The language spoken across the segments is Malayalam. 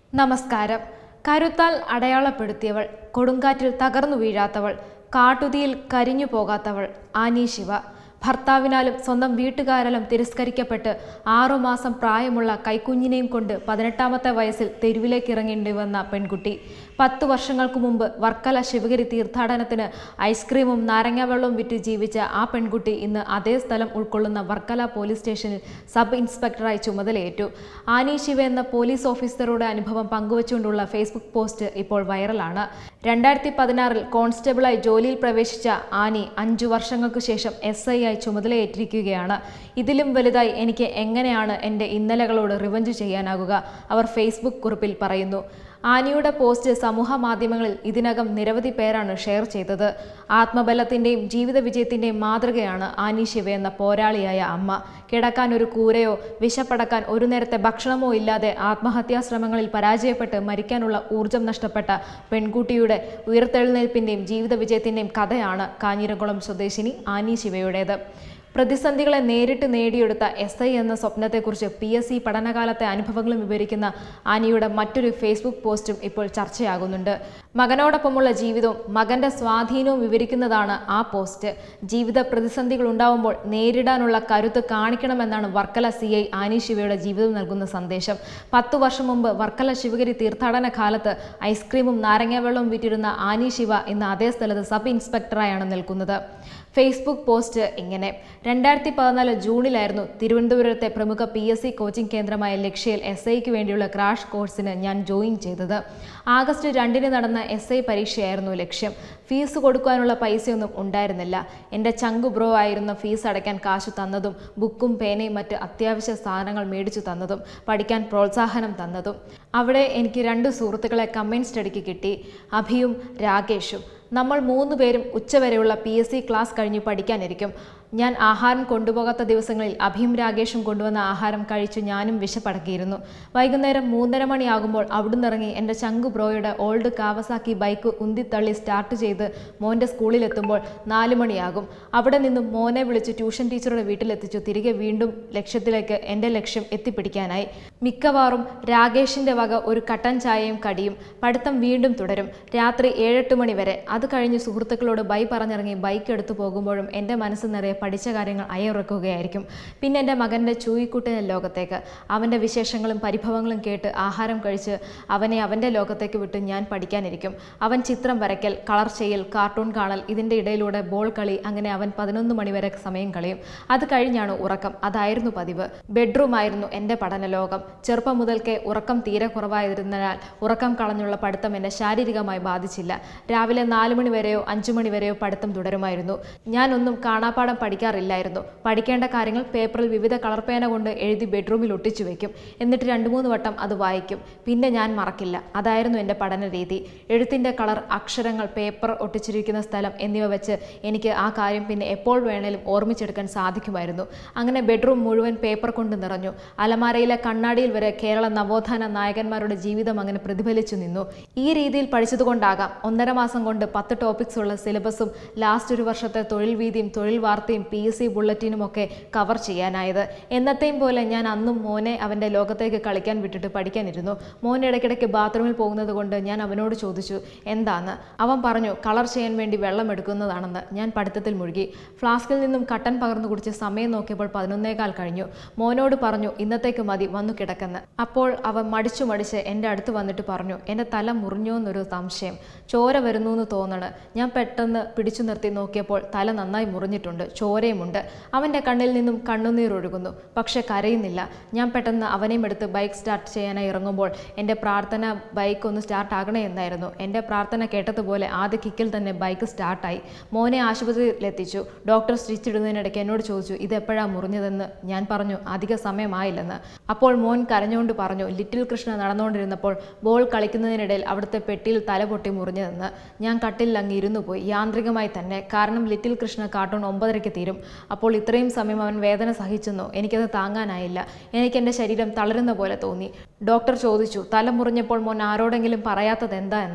നമസ്കാരം കരുത്താൽ അടയാളപ്പെടുത്തിയവൾ കൊടുങ്കാറ്റിൽ തകർന്നു വീഴാത്തവൾ കാട്ടുതീയിൽ കരിഞ്ഞു പോകാത്തവൾ ആനി ശിവ ഭർത്താവിനാലും സ്വന്തം വീട്ടുകാരാലും തിരസ്കരിക്കപ്പെട്ട് ആറുമാസം പ്രായമുള്ള കൈക്കുഞ്ഞിനെയും കൊണ്ട് പതിനെട്ടാമത്തെ വയസ്സിൽ തെരുവിലേക്ക് ഇറങ്ങേണ്ടി വന്ന പെൺകുട്ടി പത്തു വർഷങ്ങൾക്ക് മുമ്പ് വർക്കല ശിവഗിരി തീർത്ഥാടനത്തിന് ഐസ്ക്രീമും നാരങ്ങാവെള്ളവും വിറ്റ് ജീവിച്ച ആ പെൺകുട്ടി ഇന്ന് അതേ സ്ഥലം ഉൾക്കൊള്ളുന്ന വർക്കല പോലീസ് സ്റ്റേഷനിൽ സബ് ഇൻസ്പെക്ടറായി ചുമതലയേറ്റു ആനി ശിവ എന്ന പോലീസ് ഓഫീസറുടെ അനുഭവം പങ്കുവച്ചുകൊണ്ടുള്ള ഫേസ്ബുക്ക് പോസ്റ്റ് ഇപ്പോൾ വൈറലാണ് രണ്ടായിരത്തി പതിനാറിൽ കോൺസ്റ്റബിളായി ജോലിയിൽ പ്രവേശിച്ച ആനി അഞ്ചു വർഷങ്ങൾക്ക് ശേഷം എസ് ഐ ആയി ചുമതലയേറ്റിരിക്കുകയാണ് ഇതിലും വലുതായി എനിക്ക് എങ്ങനെയാണ് എൻ്റെ ഇന്നലകളോട് റിവഞ്ച് ചെയ്യാനാകുക അവർ ഫേസ്ബുക്ക് കുറിപ്പിൽ പറയുന്നു ആനിയുടെ പോസ്റ്റ് സമൂഹ മാധ്യമങ്ങളിൽ ഇതിനകം നിരവധി പേരാണ് ഷെയർ ചെയ്തത് ആത്മബലത്തിൻ്റെയും ജീവിത വിജയത്തിൻ്റെയും മാതൃകയാണ് ആനി ശിവ എന്ന പോരാളിയായ അമ്മ കിടക്കാൻ ഒരു കൂരയോ വിശപ്പടക്കാൻ ഒരു നേരത്തെ ഭക്ഷണമോ ഇല്ലാതെ ആത്മഹത്യാശ്രമങ്ങളിൽ പരാജയപ്പെട്ട് മരിക്കാനുള്ള ഊർജം നഷ്ടപ്പെട്ട പെൺകുട്ടിയുടെ ഉയർത്തെഴുന്നേൽപ്പിൻ്റെയും ജീവിത വിജയത്തിൻ്റെയും കഥയാണ് കാഞ്ഞിരംകുളം സ്വദേശിനി ആനി ശിവയുടേത് പ്രതിസന്ധികളെ നേരിട്ട് നേടിയെടുത്ത എസ് ഐ എന്ന സ്വപ്നത്തെക്കുറിച്ച് പി എസ് സി പഠനകാലത്തെ അനുഭവങ്ങളും വിവരിക്കുന്ന ആനിയുടെ മറ്റൊരു ഫേസ്ബുക്ക് പോസ്റ്റും ഇപ്പോൾ ചർച്ചയാകുന്നുണ്ട് മകനോടൊപ്പമുള്ള ജീവിതവും മകന്റെ സ്വാധീനവും വിവരിക്കുന്നതാണ് ആ പോസ്റ്റ് ജീവിത പ്രതിസന്ധികൾ ഉണ്ടാവുമ്പോൾ നേരിടാനുള്ള കരുത്ത് കാണിക്കണമെന്നാണ് വർക്കല സി ഐ ആനി ശിവയുടെ ജീവിതം നൽകുന്ന സന്ദേശം പത്തു വർഷം മുമ്പ് വർക്കല ശിവഗിരി തീർത്ഥാടന കാലത്ത് ഐസ്ക്രീമും നാരങ്ങാവെള്ളവും വിറ്റിരുന്ന ആനി ശിവ ഇന്ന് അതേ സ്ഥലത്ത് സബ് ഇൻസ്പെക്ടറായാണ് നിൽക്കുന്നത് ഫേസ്ബുക്ക് പോസ്റ്റ് ഇങ്ങനെ രണ്ടായിരത്തി പതിനാല് ജൂണിലായിരുന്നു തിരുവനന്തപുരത്തെ പ്രമുഖ പി എസ് സി കോച്ചിംഗ് കേന്ദ്രമായ ലക്ഷ്യയിൽ എസ് ഐക്ക് വേണ്ടിയുള്ള ക്രാഷ് കോഴ്സിന് ഞാൻ ജോയിൻ ചെയ്തത് ആഗസ്റ്റ് രണ്ടിന് നടന്ന എസ് ഐ പരീക്ഷയായിരുന്നു ലക്ഷ്യം ഫീസ് കൊടുക്കാനുള്ള പൈസയൊന്നും ഉണ്ടായിരുന്നില്ല എൻ്റെ ചങ്കു ബ്രോ ആയിരുന്ന ഫീസ് അടയ്ക്കാൻ കാശ് തന്നതും ബുക്കും പേനയും മറ്റ് അത്യാവശ്യ സാധനങ്ങൾ മേടിച്ചു തന്നതും പഠിക്കാൻ പ്രോത്സാഹനം തന്നതും അവിടെ എനിക്ക് രണ്ട് സുഹൃത്തുക്കളെ കമ്പൈൻ സ്റ്റഡിക്ക് കിട്ടി അഭിയും രാകേഷും നമ്മൾ മൂന്ന് പേരും ഉച്ചവരെയുള്ള പി എസ് സി ക്ലാസ് കഴിഞ്ഞ് പഠിക്കാനിരിക്കും ഞാൻ ആഹാരം കൊണ്ടുപോകാത്ത ദിവസങ്ങളിൽ അഭിയും രാകേഷും കൊണ്ടുവന്ന ആഹാരം കഴിച്ചു ഞാനും വിശപ്പടക്കിയിരുന്നു വൈകുന്നേരം മൂന്നര മണിയാകുമ്പോൾ അവിടുന്ന് ഇറങ്ങി എൻ്റെ ചങ്കു ബ്രോയുടെ ഓൾഡ് കാവസാക്കി ബൈക്ക് ഉന്തിത്തള്ളി സ്റ്റാർട്ട് ചെയ്ത് മോൻ്റെ സ്കൂളിലെത്തുമ്പോൾ നാല് മണിയാകും അവിടെ നിന്നും മോനെ വിളിച്ച് ട്യൂഷൻ ടീച്ചറുടെ വീട്ടിലെത്തിച്ചു തിരികെ വീണ്ടും ലക്ഷ്യത്തിലേക്ക് എൻ്റെ ലക്ഷ്യം എത്തിപ്പിടിക്കാനായി മിക്കവാറും രാകേഷിൻ്റെ വക ഒരു കട്ടൻ ചായയും കടിയും പഠിത്തം വീണ്ടും തുടരും രാത്രി ഏഴെട്ട് മണി വരെ അത് കഴിഞ്ഞ് സുഹൃത്തുക്കളോട് ബൈ പറഞ്ഞിറങ്ങി ബൈക്ക് എടുത്തു പോകുമ്പോഴും എൻ്റെ മനസ്സ് നിറയെ പഠിച്ച കാര്യങ്ങൾ അയവിറക്കുകയായിരിക്കും പിന്നെ എൻ്റെ മകൻ്റെ ചൂയിക്കുട്ടിൻ്റെ ലോകത്തേക്ക് അവൻ്റെ വിശേഷങ്ങളും പരിഭവങ്ങളും കേട്ട് ആഹാരം കഴിച്ച് അവനെ അവൻ്റെ ലോകത്തേക്ക് വിട്ട് ഞാൻ പഠിക്കാനിരിക്കും അവൻ ചിത്രം വരയ്ക്കൽ കളർ ചെയ്യൽ കാർട്ടൂൺ കാണൽ ഇതിൻ്റെ ഇടയിലൂടെ ബോൾ കളി അങ്ങനെ അവൻ പതിനൊന്ന് മണിവരെ സമയം കളയും അത് കഴിഞ്ഞാണ് ഉറക്കം അതായിരുന്നു പതിവ് ബെഡ്റൂം ആയിരുന്നു എൻ്റെ പഠനലോകം ചെറുപ്പം മുതൽക്കേ ഉറക്കം തീരെ കുറവായിരുന്നതിനാൽ ഉറക്കം കളഞ്ഞുള്ള പഠിത്തം എന്നെ ശാരീരികമായി ബാധിച്ചില്ല രാവിലെ നാല് മണി വരെയോ അഞ്ചു മണി വരെയോ പഠിത്തം തുടരുമായിരുന്നു ഞാനൊന്നും കാണാപ്പാടം പഠിക്കാറില്ലായിരുന്നു പഠിക്കേണ്ട കാര്യങ്ങൾ പേപ്പറിൽ വിവിധ കളർ പേന കൊണ്ട് എഴുതി ബെഡ്റൂമിൽ ഒട്ടിച്ചു വെക്കും എന്നിട്ട് രണ്ട് മൂന്ന് വട്ടം അത് വായിക്കും പിന്നെ ഞാൻ മറക്കില്ല അതായിരുന്നു എൻ്റെ പഠന രീതി എഴുത്തിൻ്റെ കളർ അക്ഷരങ്ങൾ പേപ്പർ ഒട്ടിച്ചിരിക്കുന്ന സ്ഥലം എന്നിവ വെച്ച് എനിക്ക് ആ കാര്യം പിന്നെ എപ്പോൾ വേണേലും ഓർമ്മിച്ചെടുക്കാൻ സാധിക്കുമായിരുന്നു അങ്ങനെ ബെഡ്റൂം മുഴുവൻ പേപ്പർ കൊണ്ട് നിറഞ്ഞു അലമാരയിലെ കണ്ണാടിയിൽ വരെ കേരള നവോത്ഥാന നായകന്മാരുടെ ജീവിതം അങ്ങനെ പ്രതിഫലിച്ചു നിന്നു ഈ രീതിയിൽ പഠിച്ചതുകൊണ്ടാകാം ഒന്നര മാസം കൊണ്ട് പത്ത് ടോപ്പിക്സ് ഉള്ള സിലബസും ലാസ്റ്റ് ഒരു വർഷത്തെ തൊഴിൽ വീതിയും തൊഴിൽ വാർത്തയും പി എസ് സി ബുള്ളറ്റിനും ഒക്കെ കവർ ചെയ്യാനായത് എന്നത്തെയും പോലെ ഞാൻ അന്നും മോനെ അവൻ്റെ ലോകത്തേക്ക് കളിക്കാൻ വിട്ടിട്ട് പഠിക്കാനിരുന്നു മോൻ ഇടയ്ക്കിടയ്ക്ക് ബാത്റൂമിൽ പോകുന്നത് കൊണ്ട് ഞാൻ അവനോട് ചോദിച്ചു എന്താന്ന് അവൻ പറഞ്ഞു കളർ ചെയ്യാൻ വേണ്ടി വെള്ളം എടുക്കുന്നതാണെന്ന് ഞാൻ പഠിത്തത്തിൽ മുഴുകി ഫ്ലാസ്കിൽ നിന്നും കട്ടൻ പകർന്നു കുടിച്ച് സമയം നോക്കിയപ്പോൾ പതിനൊന്നേകാൽ കഴിഞ്ഞു മോനോട് പറഞ്ഞു ഇന്നത്തേക്ക് മതി വന്നു കിടക്കെന്ന് അപ്പോൾ അവൻ മടിച്ചു മടിച്ച് എൻ്റെ അടുത്ത് വന്നിട്ട് പറഞ്ഞു എൻ്റെ തല മുറിഞ്ഞോ എന്നൊരു സംശയം ചോര വരുന്നു എന്ന് തോന്നണ് ഞാൻ പെട്ടെന്ന് പിടിച്ചു നിർത്തി നോക്കിയപ്പോൾ തല നന്നായി മുറിഞ്ഞിട്ടുണ്ട് ചോരയുമുണ്ട് അവൻ്റെ കണ്ണിൽ നിന്നും കണ്ണുനീർ ഒഴുകുന്നു പക്ഷെ കരയുന്നില്ല ഞാൻ പെട്ടെന്ന് അവനെയും എടുത്ത് ബൈക്ക് സ്റ്റാർട്ട് ചെയ്യാനായി ഇറങ്ങുമ്പോൾ എൻ്റെ പ്രാർത്ഥന ബൈക്ക് ഒന്ന് സ്റ്റാർട്ട് ആകണേ എന്നായിരുന്നു എൻ്റെ പ്രാർത്ഥന കേട്ടതുപോലെ ആദ്യ കിക്കിൽ തന്നെ ബൈക്ക് സ്റ്റാർട്ടായി മോനെ ആശുപത്രിയിലെത്തിച്ചു ഡോക്ടർ സ്റ്റിച്ച് ഇടുന്നതിനിടയ്ക്ക് എന്നോട് ചോദിച്ചു ഇത് എപ്പോഴാണ് മുറിഞ്ഞതെന്ന് ഞാൻ പറഞ്ഞു അധിക സമയമായില്ലെന്ന് അപ്പോൾ മോൻ കരഞ്ഞുകൊണ്ട് പറഞ്ഞു ലിറ്റിൽ കൃഷ്ണ നടന്നുകൊണ്ടിരുന്നപ്പോൾ ബോൾ കളിക്കുന്നതിനിടയിൽ അവിടുത്തെ പെട്ടിയിൽ തല പൊട്ടി മുറിഞ്ഞതെന്ന് ഞാൻ കട്ടിൽ അങ്ങ് ഇരുന്നു പോയി യാന്ത്രികമായി തന്നെ കാരണം ലിറ്റിൽ കൃഷ്ണ കാർട്ടൂൺ ഒമ്പതരയ്ക്ക് തീരും അപ്പോൾ ഇത്രയും സമയം അവൻ വേദന സഹിച്ചെന്നു എനിക്കത് താങ്ങാനായില്ല എനിക്ക് എൻ്റെ ശരീരം തളരുന്ന പോലെ തോന്നി ഡോക്ടർ ചോദിച്ചു തല മുറിഞ്ഞപ്പോൾ മോൻ ആരോടെങ്കിലും പറയാത്തത് എന്താ എന്ന്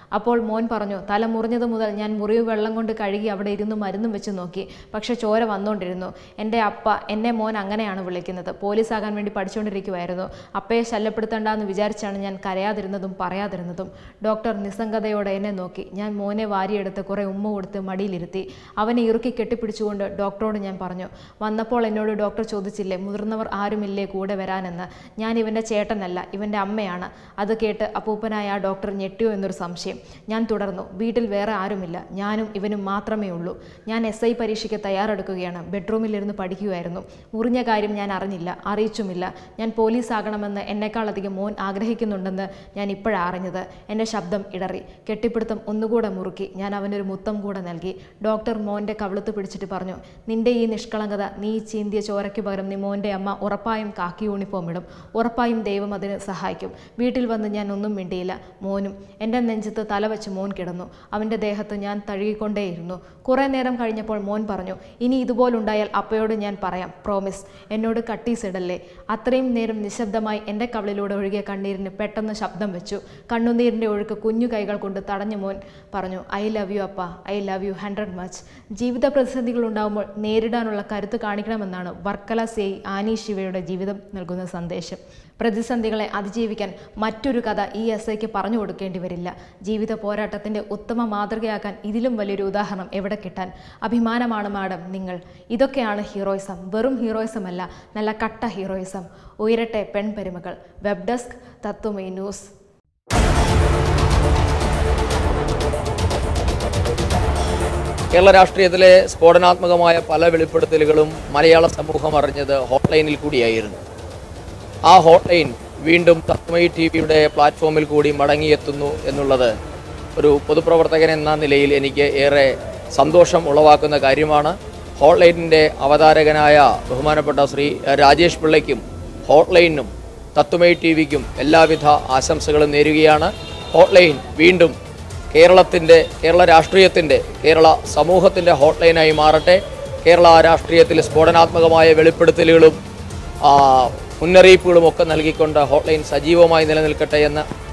അപ്പോൾ മോൻ പറഞ്ഞു തല മുറിഞ്ഞത് മുതൽ ഞാൻ മുറിവ് വെള്ളം കൊണ്ട് കഴുകി അവിടെ ഇരുന്ന് മരുന്നും വെച്ച് നോക്കി പക്ഷെ ചോര വന്നുകൊണ്ടിരുന്നു എൻ്റെ അപ്പ എന്നെ മോൻ അങ്ങനെയാണ് വിളിക്കുന്നത് പോലീസാകാൻ വേണ്ടി പഠിച്ചുകൊണ്ടിരിക്കുമായിരുന്നു അപ്പയെ ശല്യപ്പെടുത്തണ്ടെന്ന് വിചാരിച്ചാണ് ഞാൻ കരയാതിരുന്നതും പറയാതിരുന്നതും ഡോക്ടർ നിസ്സംഗതയോടെ എന്നെ നോക്കി ഞാൻ മോനെ വാരിയെടുത്ത് കുറേ ഉമ്മ കൊടുത്ത് മടിയിലിരുത്തി അവനെ ഇറുക്കി കെട്ടിപ്പിടിച്ചുകൊണ്ട് ഡോക്ടറോട് ഞാൻ പറഞ്ഞു വന്നപ്പോൾ എന്നോട് ഡോക്ടർ ചോദിച്ചില്ലേ മുതിർന്നവർ ആരുമില്ലേ കൂടെ വരാനെന്ന് ഞാൻ ഇവൻ്റെ ചേട്ടനല്ല ഇവൻ്റെ അമ്മയാണ് അത് കേട്ട് അപ്പൂപ്പനായ ആ ഡോക്ടർ ഞെട്ടിയോ എന്നൊരു സംശയം ഞാൻ തുടർന്നു വീട്ടിൽ വേറെ ആരുമില്ല ഞാനും ഇവനും മാത്രമേ ഉള്ളൂ ഞാൻ എസ് ഐ പരീക്ഷയ്ക്ക് തയ്യാറെടുക്കുകയാണ് ബെഡ്റൂമിലിരുന്ന് പഠിക്കുകയായിരുന്നു മുറിഞ്ഞ കാര്യം ഞാൻ അറിഞ്ഞില്ല അറിയിച്ചുമില്ല ഞാൻ പോലീസ് ആകണമെന്ന് എന്നെക്കാളധികം മോൻ ആഗ്രഹിക്കുന്നുണ്ടെന്ന് ഞാൻ ഇപ്പോഴാണ് അറിഞ്ഞത് എൻ്റെ ശബ്ദം ഇടറി കെട്ടിപ്പിടുത്തം ഒന്നുകൂടെ മുറുക്കി ഞാൻ അവനൊരു മുത്തം കൂടെ നൽകി ഡോക്ടർ മോൻ്റെ കവിളത്ത് പിടിച്ചിട്ട് പറഞ്ഞു നിന്റെ ഈ നിഷ്കളങ്കത നീ ചീന്തിയ ചോരയ്ക്ക് പകരം നീ മോൻ്റെ അമ്മ ഉറപ്പായും കാക്കി യൂണിഫോം ഇടും ഉറപ്പായും ദൈവം അതിന് സഹായിക്കും വീട്ടിൽ വന്ന് ഞാൻ ഒന്നും മിണ്ടിയില്ല മോനും എൻ്റെ നെഞ്ചത്ത് തല വെച്ച് മോൻ കിടന്നു അവൻ്റെ ദേഹത്ത് ഞാൻ തഴുകിക്കൊണ്ടേയിരുന്നു കുറേ നേരം കഴിഞ്ഞപ്പോൾ മോൻ പറഞ്ഞു ഇനി ഇതുപോലുണ്ടായാൽ അപ്പയോട് ഞാൻ പറയാം പ്രോമിസ് എന്നോട് കട്ടീസ് ഇടല്ലേ അത്രയും നേരം നിശബ്ദമായി എൻ്റെ കവിളിലൂടെ ഒഴുകിയ കണ്ണീരിന് പെട്ടെന്ന് ശബ്ദം വെച്ചു കണ്ണുനീരിൻ്റെ ഒഴുക്ക് കുഞ്ഞു കൈകൾ കൊണ്ട് തടഞ്ഞു മോൻ പറഞ്ഞു ഐ ലവ് യു അപ്പ I love you hundred much ജീവിത പ്രതിസന്ധികൾ ഉണ്ടാകുമ്പോൾ നേരിടാനുള്ള കരുത്ത് കാണിക്കണമെന്നാണ് വർക്കല സി ഐ ആനി ശിവയുടെ ജീവിതം നൽകുന്ന സന്ദേശം പ്രതിസന്ധികളെ അതിജീവിക്കാൻ മറ്റൊരു കഥ ഈ എസ് ഐക്ക് പറഞ്ഞു കൊടുക്കേണ്ടി വരില്ല ജീവിത പോരാട്ടത്തിൻ്റെ ഉത്തമ മാതൃകയാക്കാൻ ഇതിലും വലിയൊരു ഉദാഹരണം എവിടെ കിട്ടാൻ അഭിമാനമാണ് മാഡം നിങ്ങൾ ഇതൊക്കെയാണ് ഹീറോയിസം വെറും ഹീറോയിസം അല്ല നല്ല കട്ട ഹീറോയിസം ഉയരട്ടെ പെൺപെരുമകൾ web desk Tatwamayi news Kerala രാഷ്ട്രീയത്തിലെ സ്ഫോടനാത്മകമായ പല വെളിപ്പെടുത്തലുകളും മലയാള സമൂഹം അറിഞ്ഞത് ഹോട്ട്ലൈനിൽ കൂടിയായിരുന്നു ആ ഹോട്ട്ലൈൻ വീണ്ടും തത്മയി ടി വിയുടെ പ്ലാറ്റ്ഫോമിൽ കൂടി മടങ്ങിയെത്തുന്നു എന്നുള്ളത് ഒരു പൊതുപ്രവർത്തകൻ എന്ന നിലയിൽ എനിക്ക് ഏറെ സന്തോഷം ഉളവാക്കുന്ന കാര്യമാണ് ഹോട്ട്ലൈനിൻ്റെ അവതാരകനായ ബഹുമാനപ്പെട്ട ശ്രീ രാജേഷ് പിള്ളയ്ക്കും ഹോട്ട്ലൈനും തത്വമയി ടി വിക്കും എല്ലാവിധ ആശംസകളും നേരുകയാണ് ഹോട്ട്ലൈൻ വീണ്ടും കേരളത്തിൻ്റെ കേരള രാഷ്ട്രീയത്തിൻ്റെ കേരള സമൂഹത്തിൻ്റെ ഹോട്ട്ലൈനായി മാറട്ടെ കേരള രാഷ്ട്രീയത്തിൽ സ്ഫോടനാത്മകമായ വെളിപ്പെടുത്തലുകളും ആ, മുന്നറിയിപ്പുകളും ഒക്കെ നൽകിക്കൊണ്ട് ഹോട്ട്ലൈൻ സജീവമായി നിലനിൽക്കട്ടെ എന്ന്